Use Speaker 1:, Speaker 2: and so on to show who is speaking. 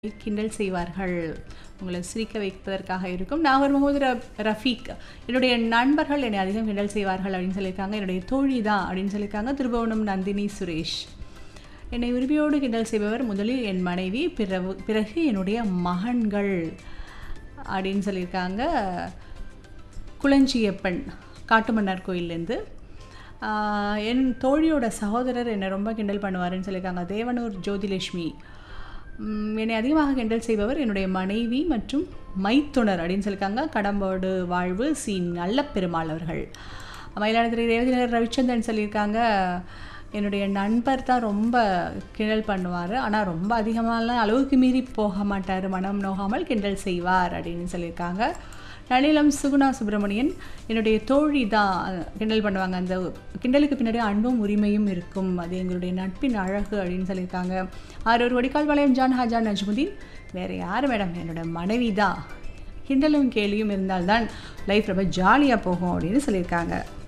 Speaker 1: கிண்டல் செய்வார்கள் உங்களை சிரிக்க வைப்பதற்காக இருக்கும் நாகூர் முகமது ர- ரஃபீக் என்னுடைய நண்பர்கள் என்னை அதிகம் கிண்டல் செய்வார்கள் அப்படின்னு சொல்லியிருக்காங்க என்னுடைய தோழி தான் அப்படின்னு சொல்லியிருக்காங்க திருபுவனம் நந்தினி சுரேஷ் என்னை உரிமையோடு கிண்டல் செய்பவர் முதலில் என் மனைவி பிறகு பிறகு என்னுடைய மகன்கள் அப்படின்னு சொல்லியிருக்காங்க குளஞ்சியப்பன் காட்டுமன்னார் கோயிலேருந்து ஆஹ், என் தோழியோட சகோதரர் என்னை ரொம்ப கிண்டல் பண்ணுவாருன்னு சொல்லியிருக்காங்க தேவனூர் ஜோதிலட்சுமி உம், என்னை அதிகமாக கிண்டல் செய்பவர் என்னுடைய மனைவி மற்றும் மைத்துனர் அப்படின்னு சொல்லியிருக்காங்க கடம்போடு வாழ்வு சி நல்ல பெருமாள் அவர்கள் மயிலாடுதுறை ரேவதிநகர் ரவிச்சந்திரன் சொல்லியிருக்காங்க என்னுடைய நண்பர் தான் ரொம்ப கிண்டல் பண்ணுவார் ஆனால் ரொம்ப அதிகமாலாம் அளவுக்கு மீறி போக மாட்டார் மனம் நோகாமல் கிண்டல் செய்வார் அப்படின்னு சொல்லியிருக்காங்க நளிலம் சுகுணா சுப்பிரமணியன் என்னுடைய தோழி தான் கிண்டல் பண்ணுவாங்க அந்த கிண்டலுக்கு பின்னாடி அன்பும் உரிமையும் இருக்கும் அது எங்களுடைய நட்பின் அழகு அப்படின்னு சொல்லியிருக்காங்க ஆரூர் வடிகால் வளையம் ஜான் ஹாஜா நஜ்முதீன் வேறு யார் மேடம் என்னோட மனைவி தான் கிண்டலும் கேலியும் இருந்தால்தான் லைஃப் ரொம்ப ஜாலியாக போகும் அப்படின்னு சொல்லியிருக்காங்க